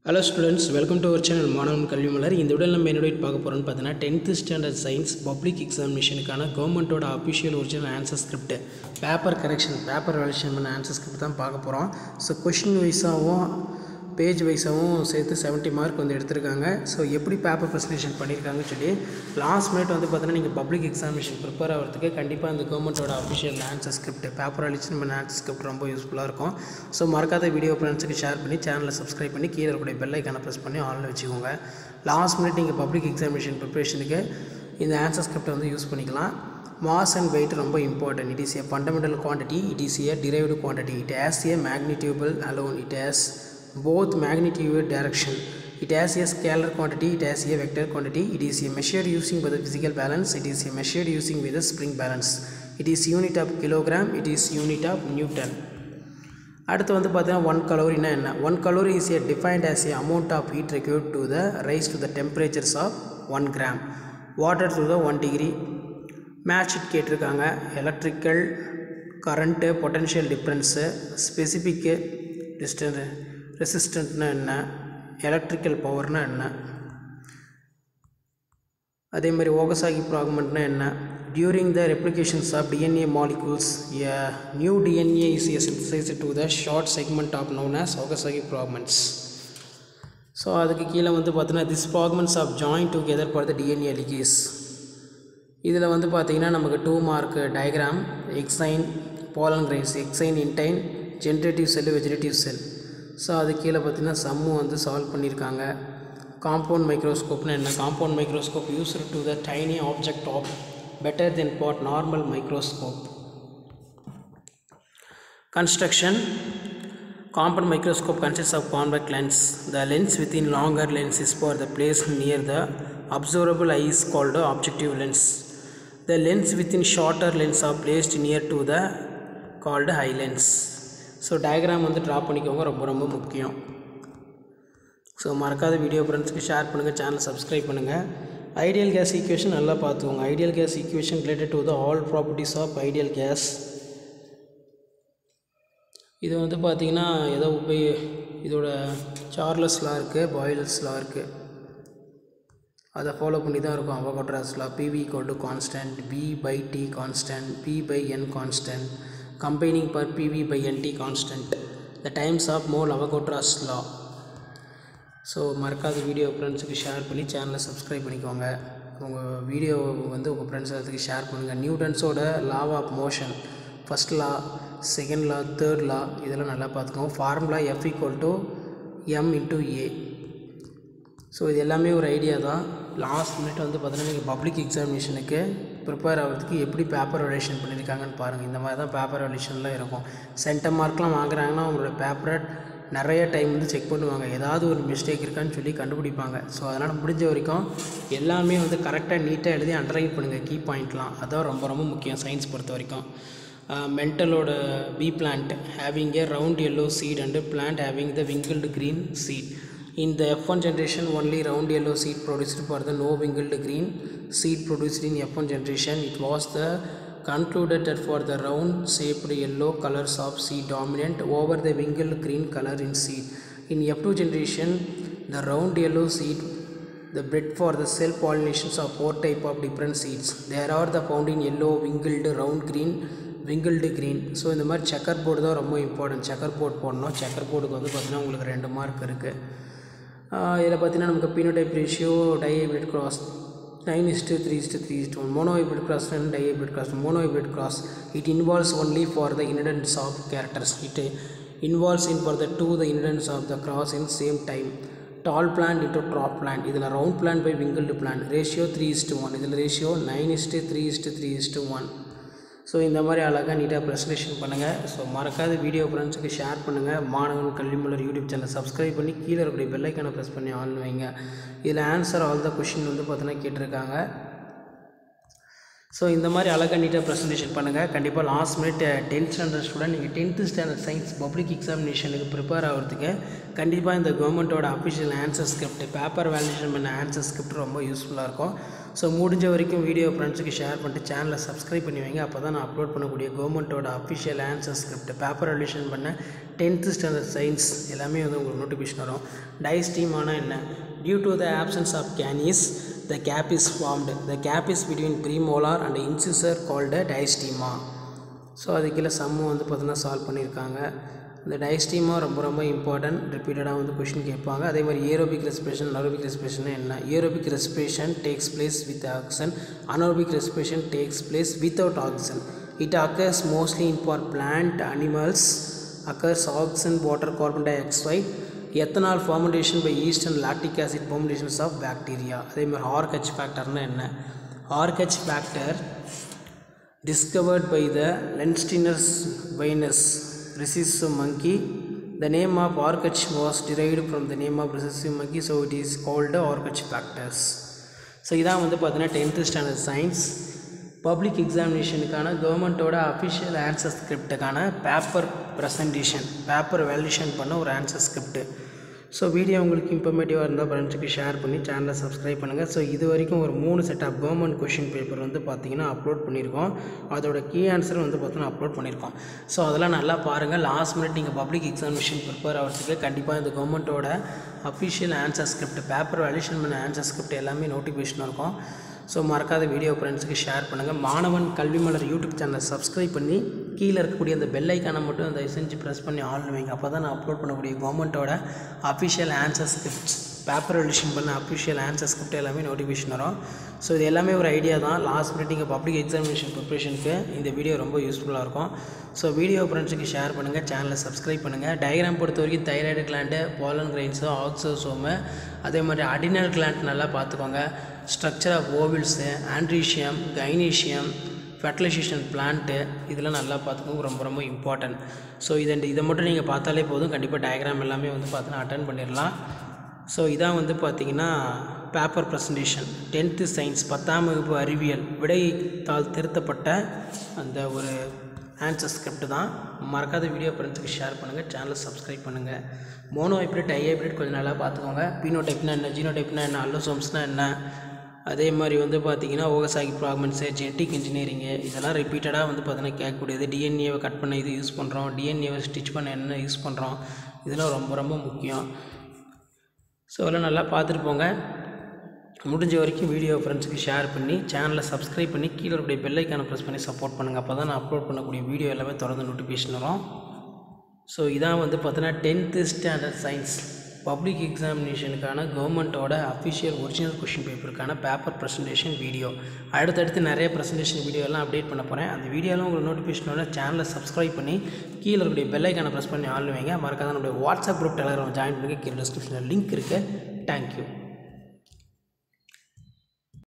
Hello students welcome to our channel Maanavan Kalvi மலர் இந்த விட நம்ம என்ன பார்க்க போகிறோம்னு பார்த்தீங்கன்னா டென்த்து ஸ்டாண்டர்ட் சயின்ஸ் பப்ளிக் எக்ஸாமினேஷனுக்கான கவர்மெண்ட்டோட official original answer script paper correction paper valuation பண்ண ஆன்சர் ஸ்கிரிப்ட் தான் பார்க்க போகிறோம் ஸோ கொஷின் வைஸாகவும் பேஜ் வைஸாகவும் சேர்த்து 70 மார்க் வந்து எடுத்திருக்காங்க ஸோ எப்படி பேப்பர் ப்ரெசன்டேஷன் பண்ணியிருக்காங்கன்னு சொல்லி லாஸ்ட் மினிட் வந்து பார்த்தீங்கன்னா நீங்கள் பப்ளிக் எக்ஸாமினேஷன் ப்ரிப்பேர் ஆகிறதுக்கு கண்டிப்பாக அந்த கவர்மெண்ட்டோட அஃபிஷியல் ஆன்சர் ஸ்கிரிப்ட் பேப்பர் அழிச்சு நம்ம ஆன்சர் ஸ்கிரிப்ட் ரொம்ப யூஸ்ஃபுல்லாக இருக்கும் ஸோ மறக்காத வீடியோ ஃப்ரெண்ட்ஸுக்கு ஷேர் பண்ணி சேனலை சப்ஸ்கிரைப் பண்ணி கீழே இருக்கக்கூடிய பெல் ஐக்கானை ப்ரெஸ் பண்ணி ஆன்ல வச்சுக்கோங்க லாஸ்ட் மினிட் நீங்கள் பப்ளிக் எக்ஸாமினேஷன் ப்ரிப்பரேஷனுக்கு இந்த ஆன்சர் ஸ்கிரிப்டை வந்து யூஸ் பண்ணிக்கலாம் மாஸ் அண்ட் வெயிட் ரொம்ப important it is a fundamental quantity it is a derived quantity it has a magnitudable alone it has both magnitude direction it has a scalar quantity it has a vector quantity it is a measured using by the physical balance it is a measured using with the spring balance it is unit of kilogram it is unit of newton அடுத்து வந்து பார்த்தீங்கன்னா one கலோரினா என்ன one calorie is a defined as a amount of heat required to the rise to the temperatures of one gram water to the one degree match it கேட்டிருக்காங்க electrical current potential difference specific டிஸ்டன் ரெசிஸ்டன்ட்னா என்ன electrical பவர்னா என்ன அதே மாதிரி Okazaki ப்ராக்மெண்ட்னா என்ன during the replications of DNA molecules a new DNA is a synthesize to the short segment of known as Okazaki fragments so அதுக்கு கீழே வந்து பார்த்தீங்கன்னா this fragments of join together for the DNA ligase இதில் வந்து பார்த்தீங்கன்னா நமக்கு two mark diagram exine pollen grains exine intine generative cell vegetative cell so அது கீழே பார்த்தீங்கன்னா சம்மு வந்து சால்வ் பண்ணியிருக்காங்க காம்பவுண்ட் மைக்ரோஸ்கோப்னு என்ன compound microscope use to the tiny object of better then but normal microscope construction compound microscope consists of convex lens the lens within longer lens is for the place near the observable eye is called the objective lens the lens within shorter lens are placed near to the called high lens so diagram வந்து draw பண்ணிக்கோங்க ரொம்ப ரொம்ப முக்கியம் so மறக்காத video ஃப்ரெண்ட்ஸ்க்கு share பண்ணுங்கள் channel subscribe பண்ணுங்கள் ideal gas equation நல்லா பார்த்துக்கோங்க ideal gas equation related to the all properties of ideal gas இது வந்து பார்த்திங்கன்னா ஏதோ போய் இதோட சார்லஸ்லாம் இருக்குது பாயிலர்ஸ்லாம் இருக்குது அதை ஃபாலோ பண்ணி தான் இருக்கும் அவகோட்ராஸ்லாம் PV equal to constant P by T constant P by N constant combining per PV by NT constant the times of mole Avogadro's law so மறக்காத வீடியோ ஃப்ரெண்ட்ஸுக்கு ஷேர் பண்ணி சேனலை சப்ஸ்கிரைப் பண்ணிக்கோங்க உங்கள் வீடியோ வந்து உங்கள் ஃப்ரெண்ட்ஸ் அதுக்கு ஷேர் பண்ணுங்கள் நியூட்டன்ஸோட law of motion first law second law third law இதெல்லாம் நல்லா பார்த்துக்கோங்க formula F equal to M into A so இது எல்லாமே ஒரு ஐடியா தான் லாஸ்ட் மினிட் வந்து பார்த்தீங்கன்னா நீங்கள் பப்ளிக் எக்ஸாமினேஷனுக்கு ப்ரிப்பேர் ஆகிறதுக்கு எப்படி பேப்பர் வெலேஷன் பண்ணியிருக்காங்கன்னு பாருங்கள் இந்த மாதிரி தான் பேப்பர் வெலேஷன்லாம் இருக்கும் சென்டம் மார்க்லாம் வாங்குறாங்கன்னா அவங்களோட பேப்பரை நிறைய டைம் வந்து செக் பண்ணுவாங்க ஏதாவது ஒரு மிஸ்டேக் இருக்கான்னு சொல்லி கண்டுபிடிப்பாங்க ஸோ அதனால் முடிஞ்ச வரைக்கும் எல்லாமே வந்து கரெக்டாக நீட்டாக எழுதி அண்டர்லைன் பண்ணுங்கள் கீ பாயிண்ட்லாம் அதான் ரொம்ப ரொம்ப முக்கியம் சயின்ஸ் பொறுத்த வரைக்கும் மென்டலோட P plant having a round yellow seed and plant having the wingled green seed in the f1 generation only round yellow seed produced for the no wingled green seed produced in f1 generation it was the concluded that for the round shaped yellow colors of seed dominant over the wingled green color in seed in f2 generation the round yellow seed the bread for the cell pollinations of four type of different seeds there are the found in yellow wingled round green wrinkled green so இந்த மாதிரி checker board தான் ரொம்ப important checker board போடணும் checker போர்டுக்கு வந்து பார்த்திங்கன்னா உங்களுக்கு ரெண்டு மார்க் இருக்குது இதில் பார்த்தீங்கன்னா நமக்கு phenotype ratio dihybrid cross nine is to three is to three is to one monohybrid cross and dihybrid cross monohybrid cross it involves only for the intense of characters it involves in for the two the intense of the cross in same time tall plant into dwarf plant இதில் round plant by wrinkled plant ratio three is to one இதில் ratio nine is to three is to three is to one so இந்த மாதிரி அழகாக நீட்டாக presentation பண்ணுங்கள் so மறக்காத video ஃப்ரெண்ட்ஸுக்கு share பண்ணுங்கள் மாணவன் கல்விமலர் யூடியூப் சேனல் சப்ஸ்கிரைப் பண்ணி கீழே இருக்கக்கூடிய பெல்லைக்கான ப்ரெஸ் பண்ணி ஆன் வைங்க இதில் ஆன்சர் ஆல் த கொஷின் வந்து பார்த்தீங்கன்னா கேட்டிருக்காங்க ஸோ இந்த மாதிரி அழகாக நீட்டாக ப்ரெசன்டேஷன் பண்ணுங்கள் கண்டிப்பாக last minute tenth standard student நீங்கள் டென்த்து ஸ்டாண்டர்ட் சயின்ஸ் பப்ளிக் எக்ஸாமினேஷனுக்கு ப்ரிப்பேர் ஆகிறதுக்கு கண்டிப்பாக இந்த கவர்மெண்ட்டோட official answer script paper validation பண்ண ஆன்சர் ஸ்கிரிப்ட் ரொம்ப யூஸ்ஃபுல்லாக இருக்கும் ஸோ முடிஞ்ச வரைக்கும் வீடியோ ஃப்ரெண்ட்ஸுக்கு ஷேர் பண்ணிட்டு சேனலை சப்ஸ்கிரைப் பண்ணி வைங்க அப்போ தான் நான் அப்லோட் பண்ணக்கூடிய கவர்மெண்ட்டோட official answer script paper validation பண்ண டென்த்து ஸ்டாண்டர்ட் சயின்ஸ் எல்லாமே வந்து உங்களுக்கு நோட்டிஃபிகேஷன் வரும் டைஸ் டீம் ஆனால் என்ன due to the absence of canines the cap is formed the cap is between premolar and incisor called a diastema so அதுக்குள்ள சம்மு வந்து பார்த்தீங்கன்னா சால்வ் பண்ணியிருக்காங்க இந்த டைஸ்டீமா ரொம்ப ரொம்ப இம்பார்ட்டன்ட் ரிப்பீட்டடாக வந்து கொஷின் கேட்பாங்க அதே மாதிரி ஏரோபிக் ரெஸ்பிரேஷன் அனரோபிக் ரெஸ்பிரேஷன் என்ன aerobic respiration takes place with oxygen anaerobic respiration takes place without oxygen it occurs mostly in for plant animals occurs oxygen water carbon dioxide ethanol fermentation by yeast and lactic acid fermentations of bacteria அதேமாதிரி ஆர்கச் ஃபேக்டர்னா என்ன ஆர்கச் factor discovered by the Lensteiners vinus recessive monkey. The name of Orchid was derived from the name of recessive monkey, so it is called Orchid factors. So இதான் வந்து பார்த்தீங்கன்னா tenth standard science public எக்ஸாமினேஷனுக்கான கவர்மெண்ட்டோட official answer ஸ்கிரிப்டுக்கான paper presentation paper valuation பண்ண ஒரு answer script so video உங்களுக்கு இன்ஃபர்மேட்டிவாக இருந்தால் ஃப்ரெண்ட்ஸுக்கு ஷேர் பண்ணி சேனலை சப்ஸ்கிரைப் பண்ணுங்கள் ஸோ இது வரைக்கும் ஒரு மூணு set of government question paper வந்து பார்த்தீங்கன்னா அப்லோட் பண்ணியிருக்கோம் அதோட கீ ஆன்சர் வந்து பார்த்தீங்கன்னா அப்லோட் பண்ணியிருக்கோம் ஸோ அதெல்லாம் நல்லா பாருங்கள் லாஸ்ட் மினிட் நீங்கள் பப்ளிக் எக்ஸாமினேஷன் ப்ரிப்பேர் ஆகிறதுக்கு கண்டிப்பாக இந்த கவர்மெண்ட்டோட official answer script paper valuation பண்ண ஆன்சர் ஸ்கிரிப்ட் எல்லாமே நோட்டிஃபிகேஷன் இருக்கும் ஸோ மறக்காத வீடியோ ஃப்ரெண்ட்ஸுக்கு ஷேர் பண்ணுங்கள் மாணவன் கல்வி மலர் யூடியூப் சேனலை சப்ஸ்கிரைப் பண்ணி கீழே இருக்கக்கூடிய அந்த பெல் ஐக்கானை மட்டும் அந்த செஞ்சு ப்ரெஸ் பண்ணி ஆன் வைங்க அப்போ தான் நான் அப்லோட் பண்ணக்கூடிய கவர்மெண்ட்டோட official answer scripts paper edition பண்ண அஃபிஷியல் ஆன்சர் ஸ்கிரிப்ட் எல்லாமே நோட்டிஃபிகேஷன் வரும் ஸோ இது எல்லாமே ஒரு ஐடியா தான் லாஸ்ட் மினிட் நீங்கள் பப்ளிக் எக்ஸாமினேஷன் ப்ரிப்ரேஷனுக்கு இந்த வீடியோ ரொம்ப யூஸ்ஃபுல்லாக இருக்கும் ஸோ வீடியோ ஃப்ரெண்ட்ஸுக்கு ஷேர் பண்ணுங்கள் சேனலை சப்ஸ்கிரைப் பண்ணுங்கள் டயக்ராம் பொறுத்த வரைக்கும் தைராய்டு கிளாண்டு போலன் கிரைன்ஸு ஆக்சோசோமு அதே மாதிரி அடினல் கிளாண்ட் நல்லா பார்த்துக்கோங்க structure of ovules androecium gynoecium fertilization plant இதெல்லாம் நல்லா பார்த்துக்கோங்க ரொம்ப ரொம்ப இம்பார்ட்டன்ட் ஸோ இதை இதை மட்டும் நீங்கள் பார்த்தாலே போதும் கண்டிப்பாக டயக்ராம் எல்லாமே வந்து பார்த்தீங்கன்னா அட்டன் பண்ணிடலாம் ஸோ இதான் வந்து பார்த்தீங்கன்னா பேப்பர் ப்ரெசன்டேஷன் டென்த்து சயின்ஸ் பத்தாம் வகுப்பு அறிவியல் விடைத்தாள் திருத்தப்பட்ட அந்த ஒரு ஆன்சர் ஸ்கிரிப்ட் தான் மறக்காத வீடியோ ஃப்ரெண்ட்ஸுக்கு ஷேர் பண்ணுங்கள் சேனலை சப்ஸ்கிரைப் பண்ணுங்கள் மோனோ ஹைப்ரிட் ஐ ஹைப்ரிட் கொஞ்சம் நல்லா பார்த்துக்கோங்க பீனோ டைப்னா என்ன ஜீனோ டைப்னா என்ன அல்லோசோம்ஸ்னால் என்ன அதே மாதிரி வந்து பார்த்தீங்கன்னா ஓகசாகி ப்ராக்மெண்ட்ஸு ஜெனட்டிக் இன்ஜினியரிங்கு இதெல்லாம் ரிப்பீட்டடாக வந்து பார்த்தீங்கன்னா கேட்கக்கூடியது டிஎன்ஏவை கட் பண்ண இது யூஸ் பண்ணுறோம் டிஎன்ஏவை ஸ்டிச் பண்ண என்ன யூஸ் பண்ணுறோம் இதெல்லாம் ரொம்ப ரொம்ப முக்கியம் ஸோ அதெல்லாம் நல்லா பார்த்துட்டு போங்க முடிஞ்ச வரைக்கும் வீடியோ ஃப்ரெண்ட்ஸுக்கு ஷேர் பண்ணி சேனலை சப்ஸ்கிரைப் பண்ணி கீழே இருக்கக்கூடிய பெல்லைக்கான ப்ரெஸ் பண்ணி சப்போர்ட் பண்ணுங்கள் அப்போ தான் நான் அப்லோட் பண்ணக்கூடிய வீடியோ எல்லாமே தொடர்ந்து நோட்டிஃபிகேஷன் வரும் ஸோ இதான் வந்து பார்த்தீங்கன்னா டென்த்து ஸ்டாண்டர்ட் சயின்ஸ் பப்ளிக் எக்ஸாமினேஷனுக்கான கவர்மெண்ட்டோட அஃபிஷியல் ஒரிஜினல் கொஷின் பேப்பருக்கான பேப்பர் ப்ரெசன்டேஷன் வீடியோ அடுத்தடுத்து நிறைய ப்ரெசன்டேஷன் வீடியோ எல்லாம் அப்டேட் பண்ண போகிறேன் அந்த வீடியோலாம் உங்களுக்கு நோட்டிஃபிகேஷனோட சேனலை சப்ஸ்கிரைப் பண்ணி கீழே இருக்கக்கூடிய பெல்லைக்கான ப்ரெஸ் பண்ணி ஆள் வைங்க மறக்காத நம்மளுடைய வாட்ஸ்அப் குரூப் டெலகிராம் ஜாயின் பண்ணி கீழே டிஸ்கிரிப்ஷனில் லிங்க் இருக்குது தேங்க்யூ